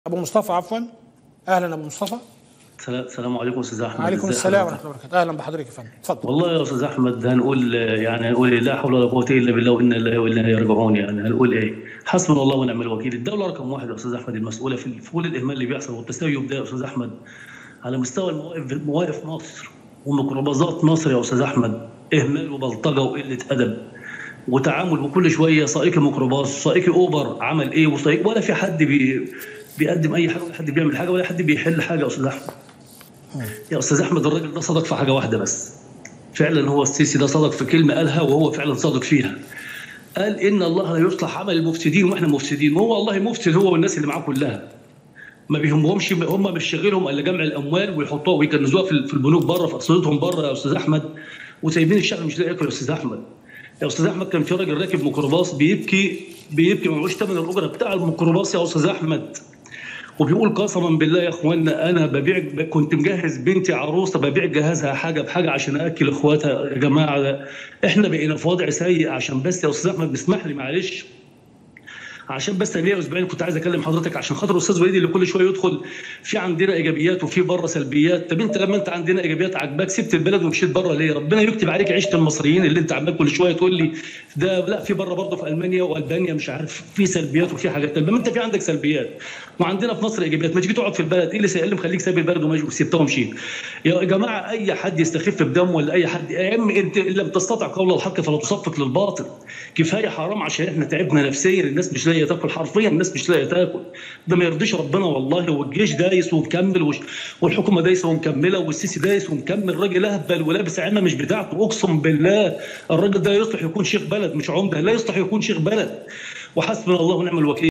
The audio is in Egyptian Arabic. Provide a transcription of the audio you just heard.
ابو مصطفى عفوا اهلا ابو مصطفى السلام عليكم استاذ احمد وعليكم إزي السلام حضرتك؟ ورحمه الله وبركاته اهلا بحضرتك يا فندم اتفضل والله يا استاذ احمد هنقول يعني هنقول لا حول ولا قوه الا بالله وانا لله وانا اليه راجعون يعني هنقول ايه؟ حسبنا الله ونعم الوكيل، الدوله رقم واحد يا استاذ احمد المسؤوله في في كل الاهمال اللي بيحصل والتساوي يبدا يا استاذ احمد على مستوى المواقف مواقف مصر وميكروباصات مصر يا استاذ احمد اهمال وبلطجه وقله ادب وتعامل وكل شويه سائق ميكروباص سائق اوبر عمل ايه وسائق ولا في حد بي بيقدم اي حاجه ولا حد بيعمل حاجه ولا حد بيحل حاجه يا استاذ احمد يا استاذ احمد الراجل ده صدق في حاجه واحده بس فعلا هو السيسي ده صدق في كلمه قالها وهو فعلا صادق فيها قال ان الله لا يصلح عمل المفسدين واحنا مفسدين وهو والله مفسد هو والناس اللي معاه كلها ما بيهمهمش هم مش شاغلهم الا جمع الاموال ويحطوها ويكنزوها في في البنوك بره في اقتصادهم بره يا استاذ احمد وسايبين الشعب مش لاقي ياكل يا استاذ احمد يا استاذ احمد كان في راجل راكب ميكروباص بيبكي بيبكي ما معهوش ثمن الاجره بتاع الميكروباص يا استاذ احمد وبيقول قسما بالله يا اخوانا انا ببيع كنت مجهز بنتي عروسه ببيع جهازها حاجه بحاجه عشان اكل اخواتها يا جماعه احنا بقينا في وضع سيء عشان بس يا استاذ احمد اسمح لي معلش عشان بس ليا اسبوعين كنت عايز اكلم حضرتك عشان خاطر الاستاذ وليد اللي كل شويه يدخل في عندنا ايجابيات وفي بره سلبيات طب انت لما انت عندنا ايجابيات عجباك سبت البلد ومشيت بره ليه ربنا يكتب عليك عيشه المصريين اللي انت عمال كل شويه تقول لي ده لا في بره برضه في المانيا والبانيا مش عارف في سلبيات وفي حاجات طب ما انت في عندك سلبيات وعندنا في مصر ايجابيات ما تيجي تقعد في البلد ايه اللي سي- اللي مخليك سايب البلد وماشي وسبتها ومشيت يا جماعه اي حد يستخف بدمه ولا اي حد يا عم انت ان لم تستطع قول الحق فلا تصفق للباطل كفايه حرام عشان احنا تعبنا نفسيا الناس مش لاقيه تاكل حرفيا الناس مش لاقيه تاكل ده ما يرضيش ربنا والله والجيش دايس ومكمل وش- والحكومه دايسه ومكمله والسيسي دايس ومكمل راجل اهبل ولابس عمه مش بتاعته اقسم بالله الراجل ده يصلح يكون شيخ بلد مش عمده لا يصلح يكون شيخ بلد وحسبنا الله ونعم الوكيل